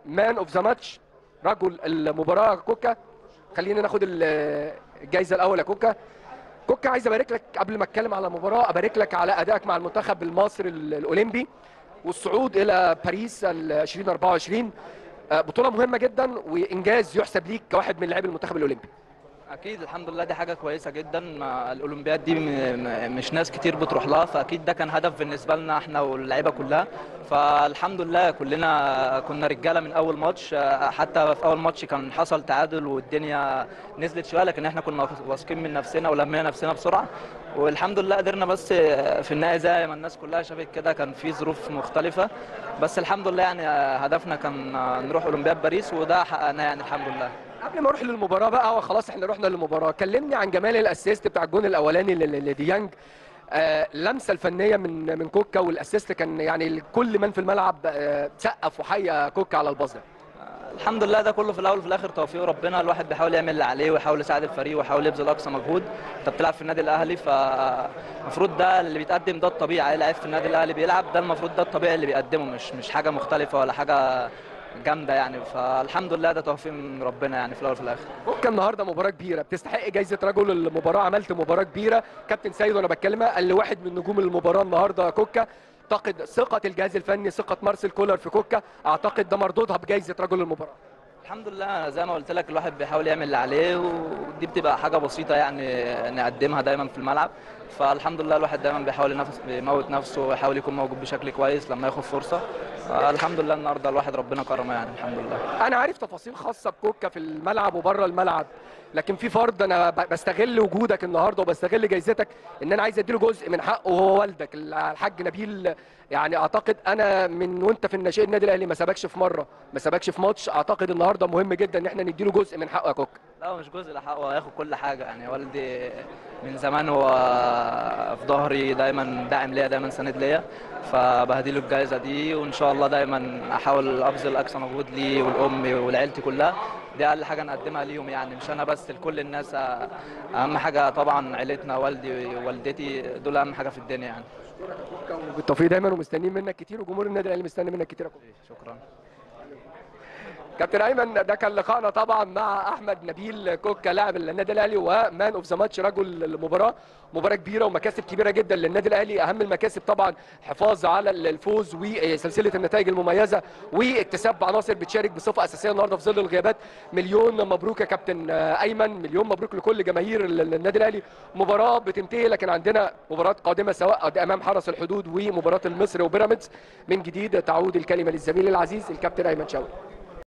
مان اوف ذا ماتش رجل المباراه كوكا خلينا ناخد ال- الجايزه الاول يا كوكا كوكا عايز ابارك لك قبل ما اتكلم على المباراه ابارك لك على ادائك مع المنتخب المصري ال- الاولمبي والصعود الى باريس ال 2024 آه، بطوله مهمه جدا وانجاز يحسب ليك كواحد من لاعبي المنتخب الاولمبي اكيد الحمد لله دي حاجه كويسه جدا ما الاولمبياد دي م- م- مش ناس كتير بتروح لها فاكيد ده كان هدف بالنسبه لنا احنا واللعيبه كلها فالحمد لله كلنا كنا رجاله من اول ماتش آه، حتى في اول ماتش كان حصل تعادل والدنيا نزلت شويه لكن احنا كنا واثقين من نفسنا ولمينا نفسنا بسرعه والحمد لله قدرنا بس آه، في النهايه زي ما الناس كلها شافت كده كان في ظروف مختلفه بس الحمد لله يعني آه، هدفنا كان آه، نروح اولمبياد باريس وده حققناه يعني الحمد لله قبل ما اروح للمباراه بقى وخلاص احنا رحنا للمباراه كلمني عن جمال الاسيست بتاع الجون الاولاني ل- ل- لديانج آه اللمسه الفنيه من من كوكا والاسيست كان يعني كل من في الملعب آه سقف وحيا كوكا على الباص ده الحمد لله ده كله في الاول وفي الاخر توفيق ربنا الواحد بيحاول يعمل اللي عليه ويحاول يساعد الفريق ويحاول يبذل اقصى مجهود انت بتلعب في النادي الاهلي فالمفروض ده اللي بيتقدم ده الطبيعي اي لعيب في النادي الاهلي بيلعب ده المفروض ده الطبيعي اللي بيقدمه مش مش حاجه مختلفه ولا حاجه جامده يعني فالحمد لله ده توفيق من ربنا يعني في الاول وفي الاخر كوكا النهارده مباراه كبيره بتستحق جايزه رجل المباراه عملت مباراه كبيره كابتن سيد وانا بتكلمها قال لي واحد من نجوم المباراه النهارده كوكا اعتقد ثقه الجهاز الفني ثقه مارسيل كولر في كوكا اعتقد ده مردودها بجائزه رجل المباراه الحمد لله زي ما قلت لك الواحد بيحاول يعمل اللي عليه ودي بتبقى حاجه بسيطه يعني نقدمها دايما في الملعب فالحمد لله الواحد دايما بيحاول ينافس يموت نفسه ويحاول يكون موجود بشكل كويس لما ياخد فرصه الحمد لله النهارده الواحد ربنا كرمه يعني الحمد لله انا عارف تفاصيل خاصه بكوكا في الملعب وبره الملعب لكن في فرض انا ب- بستغل وجودك النهارده وبستغل جايزتك ان انا عايز اديله جزء من حقه وهو والدك الحاج نبيل يعني اعتقد انا من وانت في الناشئين النادي الاهلي ما سابكش في مره ما سابكش في ماتش اعتقد النهارده مهم جدا ان احنا نديله جزء من حقه يا كوكا لا هو مش جزء لحقه هو هياخد كل حاجه يعني والدي من زمان هو في ظهري دايما داعم ليا دايما سند ليا فبهديله الجائزه دي وان شاء الله دايما احاول ابذل اقصى مجهود لي والام ولعيلتي كلها دي اقل حاجه نقدمها ليهم يعني مش انا بس لكل الناس اهم حاجه طبعا عيلتنا والدي ووالدتي دول اهم حاجه في الدنيا يعني بالتوفيق دايما ومستنيين منك كتير وجمهور النادي الاهلي مستني منك كتير يا كوكا شكرا كابتن ايمن ده كان لقائنا طبعا مع احمد نبيل كوكا لاعب النادي الاهلي ومان اوف ذا ماتش رجل المباراه مباراه كبيره ومكاسب كبيره جدا للنادي الاهلي اهم المكاسب طبعا حفاظ على الفوز وسلسله النتائج المميزه واكتساب عناصر بتشارك بصفه اساسيه النهارده في ظل الغيابات مليون مبروك يا كابتن ايمن مليون مبروك لكل جماهير النادي الاهلي مباراه بتنتهي لكن عندنا مباراه قادمه سواء امام حرس الحدود ومباراه المصري وبيراميدز من جديد تعود الكلمه للزميل العزيز الكابتن ايمن شوقي